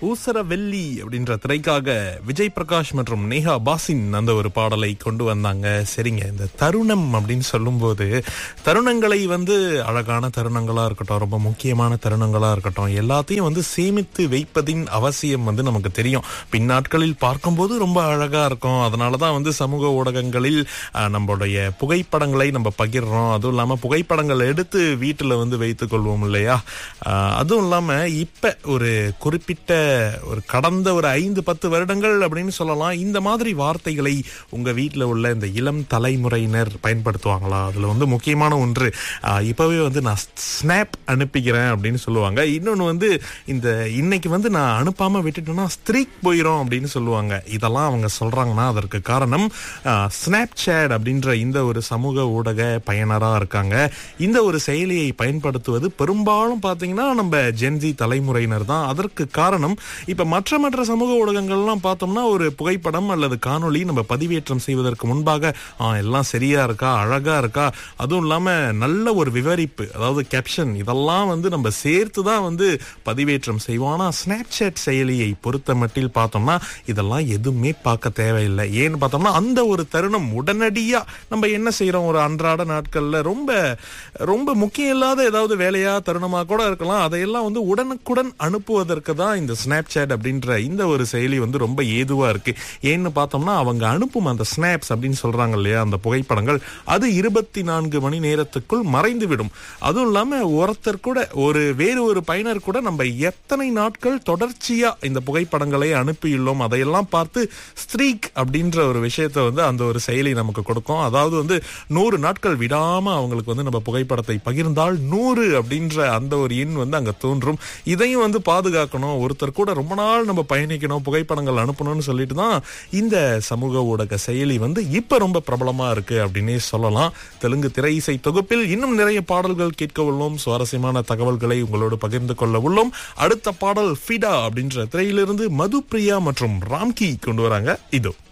ஊசர வெள்ளி அப்படின்ற திரைக்காக விஜய் பிரகாஷ் மற்றும் நேஹா பாசின் அந்த ஒரு பாடலை கொண்டு வந்தாங்க சரிங்க இந்த தருணம் அப்படின்னு சொல்லும்போது தருணங்களை வந்து அழகான தருணங்களா இருக்கட்டும் ரொம்ப முக்கியமான தருணங்களா இருக்கட்டும் எல்லாத்தையும் வந்து சேமித்து வைப்பதின் அவசியம் வந்து நமக்கு தெரியும் பின்னாட்களில் பார்க்கும்போது ரொம்ப அழகா இருக்கும் அதனாலதான் வந்து சமூக ஊடகங்களில் அஹ், நம்மளுடைய புகைப்படங்களை நம்ம பகிர்றோம் அதுவும் இல்லாம புகைப்படங்கள் எடுத்து வீட்டுல வந்து வைத்துக் கொள்வோம் இல்லையா அஹ், அதுவும் இல்லாம இப்ப ஒரு குறிப்பிட்ட ஒரு கடந்த ஒரு ஐந்து பத்து வருடங்கள் அப்படின்னு சொல்லலாம் இந்த மாதிரி வார்த்தைகளை உங்க வீட்டுல உள்ள இந்த இளம் தலைமுறையினர் பயன்படுத்துவாங்களா அதுல வந்து முக்கியமான ஒன்று அஹ், இப்பவே வந்து நான் ஸ்னாப் அனுப்பிக்கிறேன் அப்படின்னு சொல்லுவாங்க இன்னொன்னு வந்து இந்த இன்னைக்கு வந்து நான் அனுப்பாம விட்டுட்டேன்னா ஸ்திரீக் போயிடும் அப்படின்னு சொல்லுவாங்க இதெல்லாம் அவங்க சொல்றாங்கன்னா அதற்கு காரணம் ஸ்னாப் சேட் அப்படின்ற இந்த ஒரு சமூக ஊடக பயனரா இருக்காங்க இந்த ஒரு செயலியை பயன்படுத்துவது பெரும்பாலும் பாத்தீங்கன்னா நம்ம ஜென்ஜி தலைமுறையினர் தான் அதற்கு காரணம் இப்ப மற்ற மற்ற சமூக ஊடகங்கள்லாம் பார்த்தோம்னா ஒரு புகைப்படம் அல்லது காணொளி நம்ம பதிவேற்றம் செய்வதற்கு முன்பாக ஆ, எல்லாம் சரியா இருக்கா அழகா இருக்கா அதுவும் இல்லாம நல்ல ஒரு விவரிப்பு அதாவது கேப்ஷன் இதெல்லாம் வந்து நம்ம சேர்த்து தான் வந்து பதிவேற்றம் செய்வோம் ஆனா ஸ்னாப்சாட் செயலியை பொறுத்த மட்டில் பார்த்தோம்னா இதெல்லாம் எதுவுமே பார்க்க தேவையில்லை ஏன்னு பார்த்தோம்னா அந்த ஒரு தருணம் உடனடியா நம்ம என்ன செய்யறோம் ஒரு அன்றாட நாட்கள்ல ரொம்ப ரொம்ப முக்கியம் இல்லாத ஏதாவது வேலையா தருணமா கூட இருக்கலாம் அதையெல்லாம் வந்து உடனுக்குடன் அனுப்புவதற்கு தான் இந்த ஸ்னாப்சாட் அப்படின்ற இந்த ஒரு செயலி வந்து ரொம்ப ஏதுவா இருக்கு ஏன்னு பார்த்தோம்னா அவங்க அனுப்பும் அந்த ஸ்னாப்ஸ் அப்படின்னு சொல்றாங்க இல்லையா அந்த புகைப்படங்கள் அது இருபத்தி நான்கு மணி நேரத்துக்குள் மறைந்து விடும் அதுவும் இல்லாம ஒருத்தர் கூட ஒரு வேறு ஒரு பயனர் கூட நம்ம எத்தனை நாட்கள் தொடர்ச்சியா இந்த புகைப்படங்களை அனுப்பியுள்ளோம் அதையெல்லாம் பார்த்து ஸ்ட்ரீக் அப்படின்ற ஒரு விஷயத்த வந்து அந்த ஒரு செயலி நமக்கு கொடுக்கும் அதாவது வந்து நூறு நாட்கள் விடாம அவங்களுக்கு வந்து நம்ம புகைப்படத்தை பகிர்ந்தால் நூறு அப்படின்ற அந்த ஒரு எண் வந்து அங்க தோன்றும் இதையும் வந்து பாதுகாக்கணும் ஒருத்தர் கூட ரொம்ப நாள் நம்ம பயணிக்கணும் புகைப்படங்கள் அனுப்பணும்னு சொல்லிட்டு தான் இந்த சமூக ஊடக செயலி வந்து இப்ப ரொம்ப பிரபலமா இருக்கு அப்படின்னே சொல்லலாம் தெலுங்கு திரை இசை தொகுப்பில் இன்னும் நிறைய பாடல்கள் கேட்க உள்ளோம் சுவாரஸ்யமான தகவல்களை உங்களோடு பகிர்ந்து கொள்ள உள்ளோம் அடுத்த பாடல் ஃபிடா அப்படின்ற திரையிலிருந்து மது பிரியா மற்றும் ராம்கி கொண்டு வராங்க இதோ